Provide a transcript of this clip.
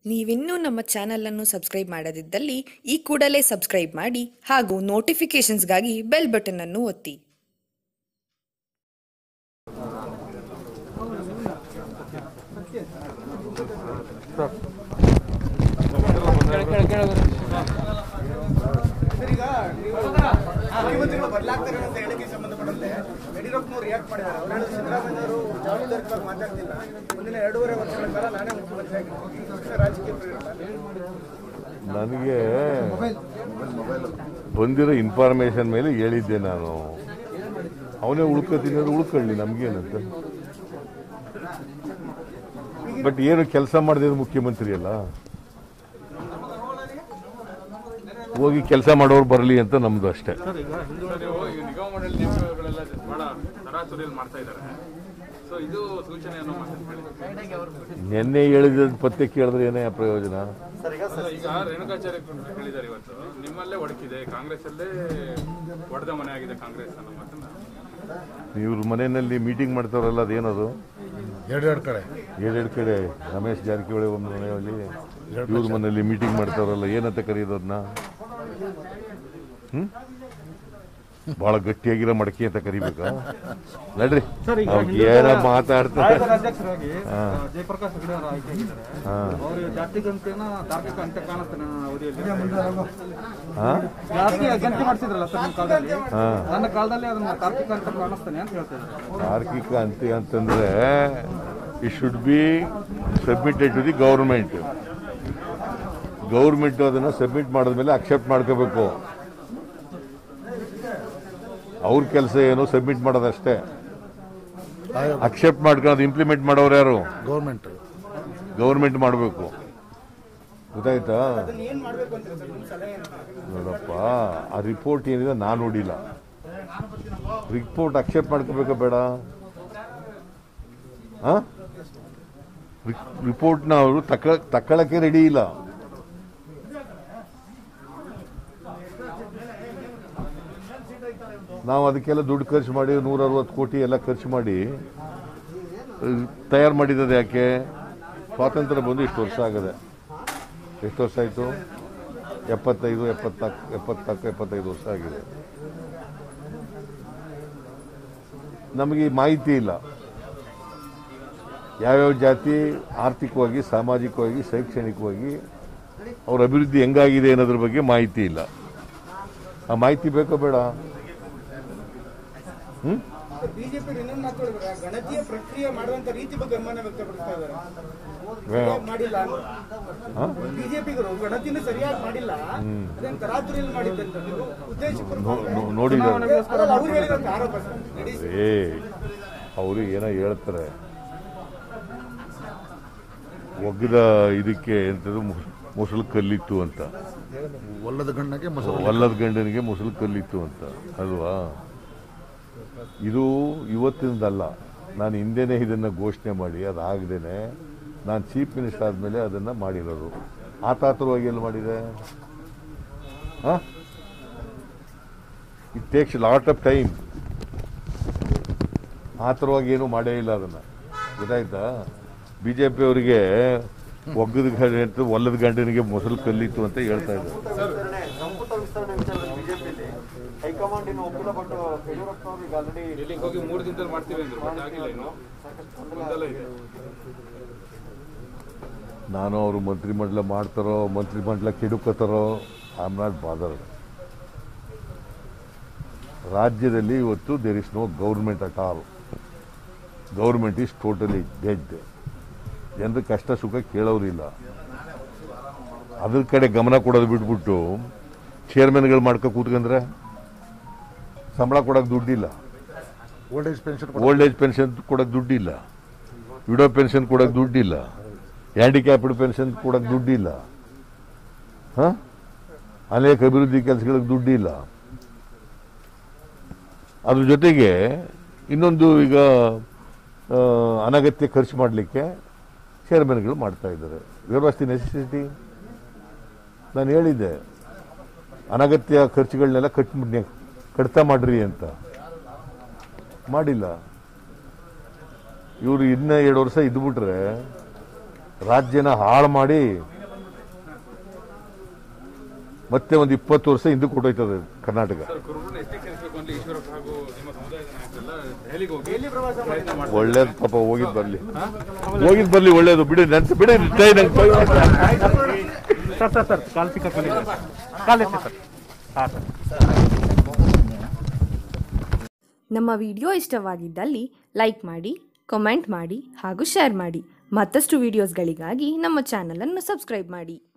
ನೀವಿನ್ನೂ ನಮ್ಮ ಚಾನಲ್ ಅನ್ನು ಸಬ್ಸ್ಕ್ರೈಬ್ ಮಾಡದಿದ್ದಲ್ಲಿ ಈ ಕೂಡಲೇ ಸಬ್ಸ್ಕ್ರೈಬ್ ಮಾಡಿ ಹಾಗೂ ನೋಟಿಫಿಕೇಶನ್ಸ್ಗಾಗಿ ಬೆಲ್ ಬಟನ್ ಅನ್ನು ಒತ್ತಿ ಸರ್, ಈಗ ನೀವು ಮುಖ್ಯಮಂತ್ರಿಗಳು ಬದಲಾಗ್ತಾರೆ ಅಂತ ಹೇಳಿಕೆ ಸಂಬಂಧಪಟ್ಟಂತೆ ಯಡಿಯೂರಪ್ಪನವರು ರಿಯಾಕ್ಟ್ ಮಾಡಿದ್ದಾರೆ ಅವರು ಹೇಳಿದ್ರು ಸಿದ್ದರಾಮಯ್ಯವರು ಜವಾಬ್ದಾರಿಕವಾಗಿ ಮಾತಾಡ್ತಿಲ್ಲ ಮುಂದಿನ ಎರಡೂವರೆ ವರ್ಷಗಳ ಕಾಲ ನಾನೇ ಮುಖ್ಯಮಂತ್ರಿ ಆಗಿರ್ತೀನಿ ರಾಜಕೀಯ ಪ್ರೇರಿತ ನನಗೆ ಬಂದಿರೋ ಇನ್ಫಾರ್ಮೇಶನ್ ಮೇಲೆ ಹೇಳಿದ್ದೆ ನಾನು ಅವನೇ ಉಳ್ಕೋತೀನಿ ಅಂದ್ರೆ ಉಳ್ಕೊಳ್ಳಿ ನಮ್ಗೇನಂತ ಬಟ್ ಏನು ಕೆಲಸ ಮಾಡಿದ್ರೆ ಮುಖ್ಯಮಂತ್ರಿ ಅಲ್ಲ ಹೋಗಿ ಕೆಲಸ ಮಾಡೋರು ಬರಲಿ ಅಂತ ನಮ್ದು ಅಷ್ಟೇ ಸರ್ ನೀವು ಈಗ ನಿಗಮ ಮಂಡಳಿ ನೇಮಕಗಳೆಲ್ಲ ಬಹಳ ತರಾತುರಿಯಲ್ಲಿ ಮಾಡ್ತಾ ಇದ್ದಾರೆ ಸೊ ಇದು ಸೂಚನೆ ಅನ್ನೋ ಮಾತನ್ನು ಹೇಳಿದ್ರು ನಿನ್ನೆ ಹೇಳಿದ ಪತ್ತೆ ಕೇಳಿದ್ರೆ ಏನೇ ಪ್ರಯೋಜನ ಅಲ್ಲ, ಈಗ ರೇಣುಕಾಚಾರ್ಯ ಹೇಳಿದ್ದಾರೆ ಇವತ್ತು ನಿಮ್ಮಲ್ಲೇ ಒಡಕಿದೆ ಕಾಂಗ್ರೆಸ್ ಅಲ್ಲೇ ಒಡೆದ ಮನೆ ಆಗಿದೆ ಕಾಂಗ್ರೆಸ್ ಅನ್ನೋ ಮಾತನ್ನ ಇವ್ರ ಮನೆಯಲ್ಲಿ ಮೀಟಿಂಗ್ ಮಾಡ್ತಾರಲ್ಲ ಅದೇನದು ಎರಡೆರಡು ಕಡೆ ಎರಡೆರಡು ಕಡೆ ರಮೇಶ್ ಜಾರಕಿಹೊಳಿ ಒಂದು ಮನೆಯಲ್ಲಿ ಇವ್ರ ಮನೆಯಲ್ಲಿ ಮೀಟಿಂಗ್ ಮಾಡ್ತಾರಲ್ಲ ಏನಂತ ಕರೆಯೋದು ಅದನ್ನ ಹ್ಮ್ ಬಹಳ ಗಟ್ಟಿಯಾಗಿರೋ ಮಡಕೆ ಅಂತ ಕರಿಬೇಕಾ ನಡ್ರಿ ಅವ್ರು ಏನ ಮಾತಾಡ್ತಾರೆ ಅಧ್ಯಕ್ಷರಾಗಿ ಜಯಪ್ರಕಾಶ್ ಹೆಗಡೆ ಅವರು ಆಯ್ಕೆಯಾಗಿದ್ದಾರೆ ಹಾ. ಅವರು ಜಾತಿ ಗಂಟೆನ ತಾರ್ಕಿಕ ಅಂತ್ಯ ಕಾಣುತ್ತೆ ನನ್ನ ಅವಧಿಯಲ್ಲಿ ಹಾ? ಜಾತಿ ಗಂಟೆ ಮಾಡಿಸಿದ್ರಲ್ಲ ಸರ್ ನಿಮ್ಮ ಕಾಲದಲ್ಲಿ ಹಾ. ನನ್ನ ಕಾಲದಲ್ಲಿ ಅದನ್ನ ತಾರ್ಕಿಕ ಅಂತ್ಯ ಕಾಣಿಸ್ತಾನೆ ಅಂತ ಹೇಳ್ತಾರೆ ತಾರ್ಕಿಕ ಅಂತ್ಯ ಅಂತಂದ್ರೆ it should be submitted to the government government ಅದನ್ನ ಸಬ್ಮಿಟ್ ಮಾಡಿದ್ಮೇಲೆ ಅಕ್ಸೆಪ್ಟ್ ಮಾಡ್ಕೋಬೇಕು ಅವ್ರ ಕೆಲಸ ಏನು ಸಬ್ಮಿಟ್ ಮಾಡೋದಷ್ಟೇ ಅಕ್ಸೆಪ್ಟ್ ಮಾಡ್ಕೊಂಡು ಇಂಪ್ಲಿಮೆಂಟ್ ಮಾಡೋರು ಯಾರು ಗೌರ್ಮೆಂಟ್ ಗೌರ್ಮೆಂಟ್ ಮಾಡಬೇಕು ಗೊತ್ತಾಯ್ತಾ ಏನ್ ಮಾಡ್ಬೇಕು ಅಂತ ಸರ್ ನಿಮ್ಮ ಸಲಹೆ ಏನು ನೋಡಪ್ಪ ಆ ರಿಪೋರ್ಟ್ ಏನಿದೆ ನಾನು ನೋಡಿಲ್ಲ ರಿಪೋರ್ಟ್ ಅಕ್ಸೆಪ್ಟ್ ಮಾಡ್ಕೋಬೇಕಾ ಬೇಡ ರಿಪೋರ್ಟ್ನ ಅವರು ತಕ್ಕ ತಕ್ಕಳಕ್ಕೆ ರೆಡಿ ಇಲ್ಲ ನಾವು ಅದಕ್ಕೆಲ್ಲ ದುಡ್ಡು ಖರ್ಚು ಮಾಡಿ ನೂರ ಅರವತ್ತು ಕೋಟಿ ಎಲ್ಲ ಖರ್ಚು ಮಾಡಿ ತಯಾರು ಮಾಡಿದ್ದದು ಯಾಕೆ ಸ್ವಾತಂತ್ರ್ಯ ಬಂದು ಇಷ್ಟು ವರ್ಷ ಆಗದೆ ಎಷ್ಟು ವರ್ಷ ಆಯಿತು ಎಪ್ಪತ್ತೈದು ಎಪ್ಪತ್ನಾಲ್ಕು ಎಪ್ಪತ್ನಾಲ್ಕು ಎಪ್ಪತ್ತೈದು ವರ್ಷ ಆಗಿದೆ ನಮಗೆ ಈ ಮಾಹಿತಿ ಇಲ್ಲ ಯಾವ್ಯಾವ ಜಾತಿ ಆರ್ಥಿಕವಾಗಿ ಸಾಮಾಜಿಕವಾಗಿ ಶೈಕ್ಷಣಿಕವಾಗಿ ಅವ್ರ ಅಭಿವೃದ್ಧಿ ಹೆಂಗಾಗಿದೆ ಅನ್ನೋದ್ರ ಬಗ್ಗೆ ಮಾಹಿತಿ ಇಲ್ಲ ಆ ಮಾಹಿತಿ ಬೇಕೋ ಬೇಡ ಹ್ಮ್ ಬಿಜೆಪಿ ಇನ್ನೊಂದು ಮಾತಾಡಿದ್ರೆ ಗಣತಿಯ ಪ್ರಕ್ರಿಯೆ ಮಾಡುವಂತ ರೀತಿ ಬಗ್ಗೆ ಅನುಮಾನ ವ್ಯಕ್ತಪಡಿಸ್ತಾ ಇದ್ದಾರೆ ವೇ- ಸರಿಯಾಗಿ ಮಾಡಿಲ್ಲ ಹಾ? ಬಿಜೆಪಿಗರು ಗಣತಿನ ಸರಿಯಾಗಿ ಮಾಡಿಲ್ಲ ಅದೇನು ತರಾತುರಿಯಲ್ಲಿ ಮಾಡಿದ್ದಂತ ನೀವು ಉದ್ದೇಶಪೂರ್ವಕ ನೋ- ನೋ- ನೋಡಿದ ಅಲ್ಲ, ಅವ್ರು ಹೇಳಿದಂತ ಆರೋಪ ಸರ್ ನಡಿ ಏ ಅವರು ಏನೋ ಹೇಳ್ತಾರೆ ಒಗ್ಗದ ಇದಕ್ಕೆ ಎಂತದು ಮುಸಲು ಕಲ್ಲಿತ್ತು ಅಂತ ಒಲ್ಲದ ಗಂಡಕ್ಕೆ ಮೊಸರು ಒಲ್ಲದ ಗಂಡನಿಗೆ ಮುಸಲು ಕಲ್ಲಿತ್ತು ಅಂತ ಅಲ್ವಾ ಇದು ಇವತ್ತಿನದಲ್ಲ ನಾನು ಹಿಂದೆನೇ ಇದನ್ನ ಘೋಷಣೆ ಮಾಡಿ ಅದಾಗದೇನೆ ನಾನು ಚೀಫ್ ಮಿನಿಸ್ಟರ್ ಆದಮೇಲೆ ಅದನ್ನ ಮಾಡಿರೋದು ಆತಾತುರವಾಗಿ ಎಲ್ಲಿ ಮಾಡಿದೆ it takes lot of time ಆತುರವಾಗಿ ಏನು ಮಾಡೇ ಇಲ್ಲ ಅದನ್ನ ಗೊತ್ತಾಯ್ತಾ ಬಿಜೆಪಿ ಅವರಿಗೆ ಒಗ್ಗದ ಗಂಡ ಅಂತ ಒಲ್ಲದ ಗಂಡನಿಗೆ ಮೊಸಲು ಕಲ್ಲಿತ್ತು ಅಂತ ಹೇಳ್ತಾ ಇದ್ದಾರೆ ಸಂಪುಟ ವಿಸ್ತರಣೆ ವಿಚಾರದಲ್ಲಿ ಬಿಜೆಪಿಯಲ್ಲಿ ಹೈಕಮಾಂಡ್ ಇನ್ನು ಒಪ್ಪಿಲ್ಲ ಬಟ್ ಯಡಿಯೂರಪ್ಪನವರು ಈಗ ಆಲ್ರೆಡಿ ಇಲ್ಲಿಗೆ ಹೋಗಿ ಮೂರು ದಿನದಲ್ಲಿ ಮಾಡ್ತೀವಿ ಅಂದ್ರು ಬಟ್ ಆಗಿಲ್ಲ ಇನ್ನು ಗೊಂದಲ ಇದೆ ನಾನು ಅವರು ಮಂತ್ರಿಮಂಡಲ ಮಾಡ್ತಾರೋ ಮಂತ್ರಿಮಂಡಲ ಕೆಡುಕತಾರೋ ಐ ಆಮ್ ನಾಟ್ ಬಾದರ್ ರಾಜ್ಯದಲ್ಲಿ ಇವತ್ತು there is no government at all government is totally dead ಜನರ ಕಷ್ಟ ಸುಖ ಕೇಳೋರಿಲ್ಲ ಅದ್ರ ಕಡೆ ಗಮನ ಕೊಡೋದು ಬಿಟ್ಬಿಟ್ಟು ಚೇರ್ಮನ್ಗಳು ಮಾಡ್ಕೊ ಕೂತ್ಕೊಂಡ್ರೆ ಸಂಬಳ ಕೊಡೋಕೆ ದುಡ್ಡಿಲ್ಲ old age pension old age pension ಕೊಡೋಕೆ ದುಡ್ಡಿಲ್ಲ ವಿಡೋ ಪೆನ್ಷನ್ ಕೊಡೋಕೆ ದುಡ್ಡಿಲ್ಲ ಹ್ಯಾಂಡಿಕ್ಯಾಪ್ಡ್ ಪೆನ್ಷನ್ ಕೊಡೋಕೆ ದುಡ್ಡಿಲ್ಲ ಹ ಅನೇಕ ಅಭಿವೃದ್ಧಿ ಕೆಲಸಗಳಿಗೆ ದುಡ್ಡಿಲ್ಲ ಅದ್ರ ಜೊತೆಗೆ ಇನ್ನೊಂದು ಈಗ ಆ, ಅನಗತ್ಯ ಖರ್ಚು ಮಾಡಲಿಕ್ಕೆ ಚೇರ್ಮನ್ಗಳು ಮಾಡ್ತಾ ಇದ್ದಾರೆ ವ್ಯವಸ್ಥೆ ನೆಸೆಸಿಟಿ ನಾನು ಹೇಳಿದ್ದೆ ಅನಗತ್ಯ ಖರ್ಚುಗಳನ್ನೆಲ್ಲ ಕಟ್ ಕಡಿತ ಮಾಡ್ರಿ ಅಂತ ಮಾಡಿಲ್ಲ ಇವರು ಇನ್ನ ಎರಡು ವರ್ಷ ಇದ್ಬಿಟ್ರೆ ರಾಜ್ಯನ ಹಾಳು ಮಾಡಿ ಮತ್ತೆ ಒಂದು ಇಪ್ಪತ್ತು ವರ್ಷ ಹಿಂದಕ್ಕೆ ಕೊಟ್ಟೋಯ್ತದೆ ಕರ್ನಾಟಕ ಸರ್ ಕುರುಬರನ್ನ ಎಷ್ಟೇ ಸೇರಿಸಬೇಕು ಅಂತ ಈಶ್ವರಪ್ಪ ಹಾಗೂ ನಿಮ್ಮ ಸಮುದಾಯದ ನಾಯಕರೆಲ್ಲ ದೆಹಲಿಗೆ ಹೋಗಿ ಪ್ರಯತ್ನ ಮಾಡ್ತಾರೆ ಒಳ್ಳೇದು ಪಾಪ ಹೋಗಿದ್ ಬರ್ಲಿ ಹೋಗಿದ್ ಬರ್ಲಿ ಒಳ್ಳೇದು ಬಿಡಿ ನನ್ ಬಿಡಿ ಟೈ ನಂಗೆ ಟೈ ಸರ್ ಸರ್ ಸರ್ ಕಾಲ್ ಸಿಕ್ಕಿಲ್ಲ ಕಾಲ್ ಎತ್ತಿ ಸರ್ ಹಾಂ ಸರ್ ನಮ್ಮ ವಿಡಿಯೋ ಇಷ್ಟವಾಗಿದ್ದಲ್ಲಿ ಲೈಕ್ ಮಾಡಿ ಕಮೆಂಟ್ ಮಾಡಿ ಹಾಗೂ ಶೇರ್ ಮಾಡಿ ಮತ್ತಷ್ಟು ವಿಡಿಯೋಸ್ಗಳಿಗಾಗಿ ನಮ್ಮ ಚಾನಲನ್ನು ಸಬ್ಸ್ಕ್ರೈಬ್ ಮಾಡಿ